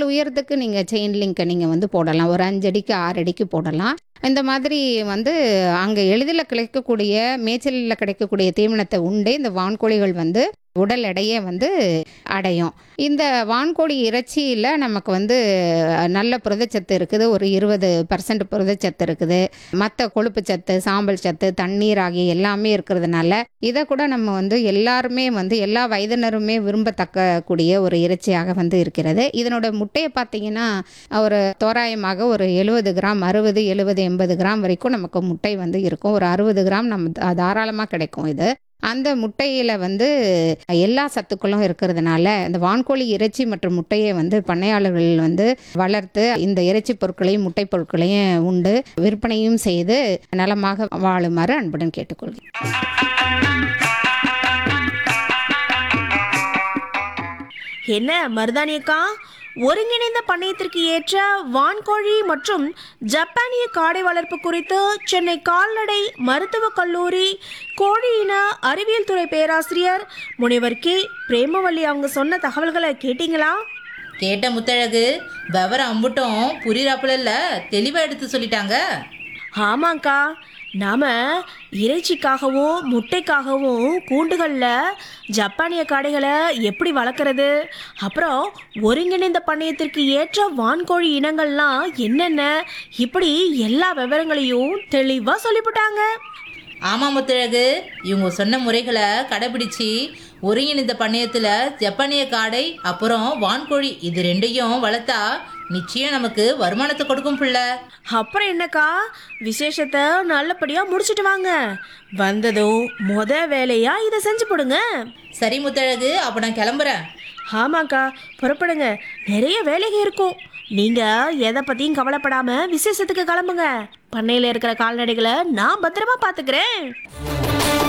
உயரத்துக்கு நீங்கள் செயின் லிங்கை நீங்கள் வந்து போடலாம் ஒரு அஞ்சு அடிக்கு ஆறு அடிக்கு போடலாம் இந்த மாதிரி வந்து அங்கே எளிதில் கிடைக்கக்கூடிய மேய்ச்சலில் கிடைக்கக்கூடிய தீவனத்தை உண்டே இந்த வான்கோழிகள் வந்து உடல் எடையை வந்து அடையும் இந்த வான்கோழி இறைச்சியில் நமக்கு வந்து நல்ல புரதச்சத்து இருக்குது ஒரு இருபது பர்சன்ட் புரதச்சத்து இருக்குது மற்ற கொழுப்பு சத்து சாம்பல் சத்து தண்ணீர் ஆகிய எல்லாமே இருக்கிறதுனால இதை கூட நம்ம வந்து எல்லாருமே வந்து எல்லா வயதினருமே விரும்பத்தக்க கூடிய ஒரு இறைச்சியாக வந்து இருக்கிறது இதனோட முட்டையை பார்த்தீங்கன்னா ஒரு தோராயமாக ஒரு எழுபது கிராம் அறுபது எழுபது எண்பது கிராம் வரைக்கும் நமக்கு முட்டை வந்து இருக்கும் ஒரு அறுபது கிராம் நம்ம தாராளமாக கிடைக்கும் இது அந்த முட்டையில் வந்து எல்லா சத்துக்களும் இருக்கிறதுனால இந்த வான்கோழி இறைச்சி மற்றும் முட்டையை வந்து பண்ணையாளர்கள் வந்து வளர்த்து இந்த இறைச்சி பொருட்களையும் முட்டை பொருட்களையும் உண்டு விற்பனையும் செய்து நலமாக வாழுமாறு அன்புடன் கேட்டுக்கொள்கிறேன் என்ன மருதானியக்கா ஒருங்கிணைந்த பண்ணையத்திற்கு ஏற்ற வான்கோழி மற்றும் ஜப்பானிய காடை வளர்ப்பு குறித்து சென்னை கால்நடை மருத்துவக் கல்லூரி கோழி இன அறிவியல் துறை பேராசிரியர் முனைவர் கே பிரேமவல்லி அவங்க சொன்ன தகவல்களை கேட்டீங்களா கேட்ட முத்தழகு விவரம் அம்புட்டும் புரியுறாப்புல இல்ல தெளிவா எடுத்து சொல்லிட்டாங்க ஆமாங்க்கா நாம இறைச்சிக்காகவும் முட்டைக்காகவும் கூண்டுகளில் ஜப்பானிய காடைகளை எப்படி வளர்க்குறது அப்புறம் ஒருங்கிணைந்த பண்ணையத்திற்கு ஏற்ற வான்கோழி இனங்கள்லாம் என்னென்ன இப்படி எல்லா விவரங்களையும் தெளிவாக சொல்லிவிட்டாங்க ஆமா முத்தழகு இவங்க சொன்ன முறைகளை கடைபிடிச்சு ஒருங்கிணைந்த பண்ணையத்துல ஜப்பானிய காடை அப்புறம் வான்கோழி இது ரெண்டையும் வளர்த்தா நிச்சயம் நமக்கு வருமானத்தை கொடுக்கும் புள்ள அப்புறம் என்னக்கா விசேஷத்தை நல்லபடியாக முடிச்சிட்டு வாங்க வந்ததும் முத வேலையா இதை செஞ்சு போடுங்க சரி முத்தழகு அப்ப நான் கிளம்புறேன் ஆமாக்கா புறப்படுங்க நிறைய வேலைகள் இருக்கும் நீங்க எதை பத்தியும் கவலைப்படாம விசேஷத்துக்கு கிளம்புங்க பண்ணையில இருக்கிற கால்நடைகளை நான் பத்திரமா பாத்துக்கிறேன்